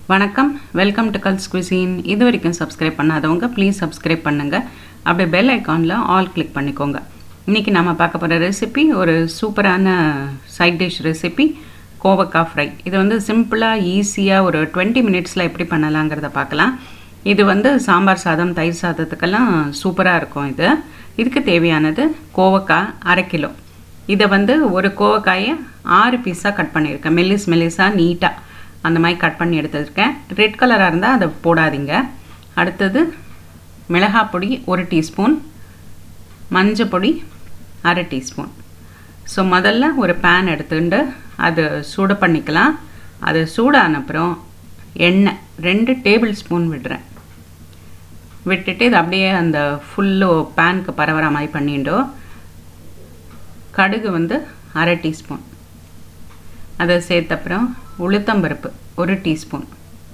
வணக்கம் welcome to culls cuisine இது வரைக்கும் சப்ஸ்கிரைப் பண்ணாதவங்க ப்ளீஸ் சப்ஸ்கிரைப் பண்ணுங்கள் அப்படியே பெல் ஐக்கானில் ஆல் கிளிக் பண்ணிக்கோங்க இன்றைக்கி நம்ம பார்க்க போகிற ரெசிபி ஒரு சூப்பரான சைட் டிஷ் ரெசிபி கோவக்காய் ஃப்ரை இது வந்து சிம்பிளாக ஈஸியாக ஒரு டுவெண்ட்டி மினிட்ஸில் எப்படி பண்ணலாங்கிறத பார்க்கலாம் இது வந்து சாம்பார் சாதம் தயிர் சாதத்துக்கெல்லாம் சூப்பராக இருக்கும் இது இதுக்கு தேவையானது கோவக்காய் அரை கிலோ இதை வந்து ஒரு கோவக்காயை ஆறு பீஸாக கட் பண்ணியிருக்கேன் மெல்லிஸ் மெல்லிஸாக நீட்டாக அந்த மாதிரி கட் பண்ணி எடுத்துருக்கேன் ரெட் கலராக இருந்தால் அதை போடாதீங்க அடுத்தது மிளகாய் பொடி ஒரு டீஸ்பூன் மஞ்சள் பொடி அரை டீஸ்பூன் ஸோ முதல்ல ஒரு பேன் எடுத்துட்டு அது சூடு பண்ணிக்கலாம் அது சூடான அப்புறம் எண்ணெய் ரெண்டு டேபிள் ஸ்பூன் விடுறேன் விட்டுட்டு இது அப்படியே அந்த ஃபுல்லு பேனுக்கு பரவற மாதிரி பண்ணிட்டோ கடுகு வந்து அரை டீஸ்பூன் அதை சேர்த்தப்புறம் உளுத்தம்பருப்பு ஒரு டீஸ்பூன்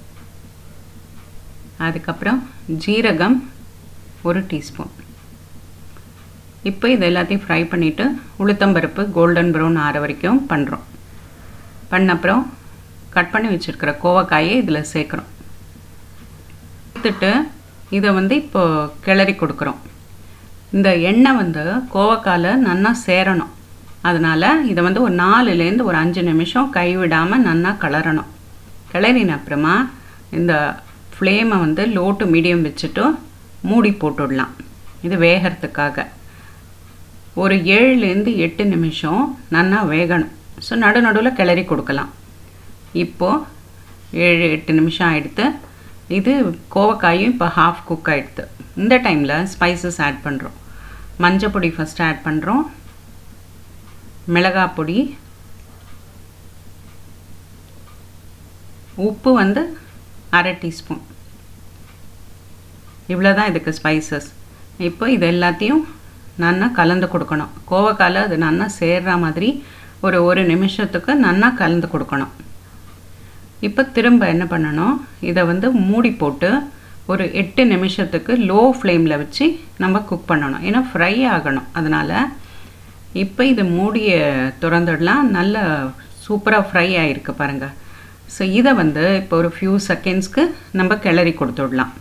அதுக்கப்புறம் ஜீரகம் ஒரு டீஸ்பூன் இப்போ இது எல்லாத்தையும் ஃப்ரை பண்ணிவிட்டு உளுத்தம்பருப்பு கோல்டன் ப்ரௌன் ஆற வரைக்கும் பண்ணுறோம் பண்ண அப்புறம் கட் பண்ணி வச்சுருக்கிற கோவக்காயை இதில் சேர்க்குறோம் சேர்த்துட்டு இதை வந்து இப்போ கிளறி கொடுக்குறோம் இந்த எண்ணெய் வந்து கோவக்காயில் நல்லா சேரணும் அதனால் இதை வந்து ஒரு நாலுலேருந்து ஒரு அஞ்சு நிமிஷம் கைவிடாமல் நல்லா கிளறணும் கிளறின அப்புறமா இந்த ஃப்ளேமை வந்து லோ டு மீடியம் வச்சுட்டு மூடி போட்டுடலாம் இது வேகிறதுக்காக ஒரு ஏழுலேருந்து எட்டு நிமிஷம் நல்லா வேகணும் ஸோ நடு நடுவில் கிளறி கொடுக்கலாம் இப்போது ஏழு எட்டு நிமிஷம் ஆகிடுத்து இது கோவக்காயும் இப்போ ஹாஃப் குக் ஆகிடுது இந்த டைமில் ஸ்பைசஸ் ஆட் பண்ணுறோம் மஞ்சள் பொடி ஃபஸ்ட்டு ஆட் பண்ணுறோம் மிளகாய் பொடி உப்பு வந்து அரை டீஸ்பூன் இவ்வளோ தான் இதுக்கு ஸ்பைசஸ் இப்போ இது எல்லாத்தையும் நல்லா கலந்து கொடுக்கணும் கோவக்காயில் அது நல்லா சேர்ற மாதிரி ஒரு ஒரு நிமிஷத்துக்கு நல்லா கலந்து கொடுக்கணும் இப்போ திரும்ப என்ன பண்ணணும் இதை வந்து மூடி போட்டு ஒரு எட்டு நிமிஷத்துக்கு லோ ஃப்ளேமில் வச்சு நம்ம குக் பண்ணணும் ஏன்னா ஃப்ரை ஆகணும் அதனால் இப்போ இது மூடிய திறந்துடலாம் நல்ல சூப்பராக ஃப்ரை ஆகிருக்கு பாருங்கள் ஸோ இதை வந்து இப்போ ஒரு ஃபியூ செகண்ட்ஸ்க்கு நம்ம கிளறி கொடுத்துடலாம்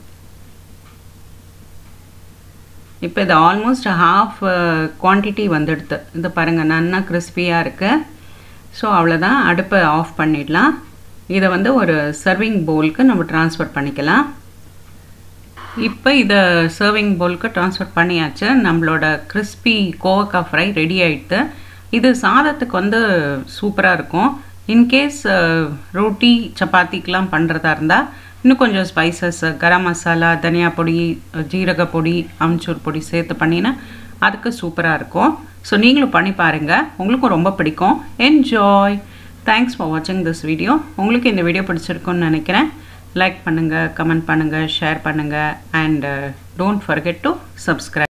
இப்போ இது ஆல்மோஸ்ட் ஹாஃப் குவான்டிட்டி வந்துடுது இது பாருங்கள் நல்லா கிறிஸ்பியாக இருக்குது ஸோ அவ்வளோதான் அடுப்பை ஆஃப் பண்ணிடலாம் இதை வந்து ஒரு சர்விங் பவுலுக்கு நம்ம ட்ரான்ஸ்ஃபர் பண்ணிக்கலாம் இப்போ இதை சர்விங் பவுலுக்கு ட்ரான்ஸ்ஃபர் பண்ணியாச்சு நம்மளோட கிறிஸ்பி கோவக்காய் ஃப்ரை ரெடி ஆகிடுது இது சாதத்துக்கு வந்து சூப்பராக இருக்கும் இன்கேஸ் ரொட்டி சப்பாத்திக்கெலாம் பண்ணுறதா இருந்தால் இன்னும் கொஞ்சம் ஸ்பைசஸ் கரம் மசாலா தனியா பொடி ஜீரக பொடி அம்ச்சூர் பொடி சேர்த்து பண்ணினா அதுக்கு சூப்பராக இருக்கும் ஸோ நீங்களும் பண்ணி பாருங்கள் உங்களுக்கும் ரொம்ப பிடிக்கும் என்ஜாய் தேங்க்ஸ் ஃபார் வாட்சிங் திஸ் வீடியோ உங்களுக்கு இந்த வீடியோ பிடிச்சிருக்குன்னு நினைக்கிறேன் லைக் பண்ணுங்கள் கமெண்ட் பண்ணுங்கள் ஷேர் பண்ணுங்கள் and don't forget to subscribe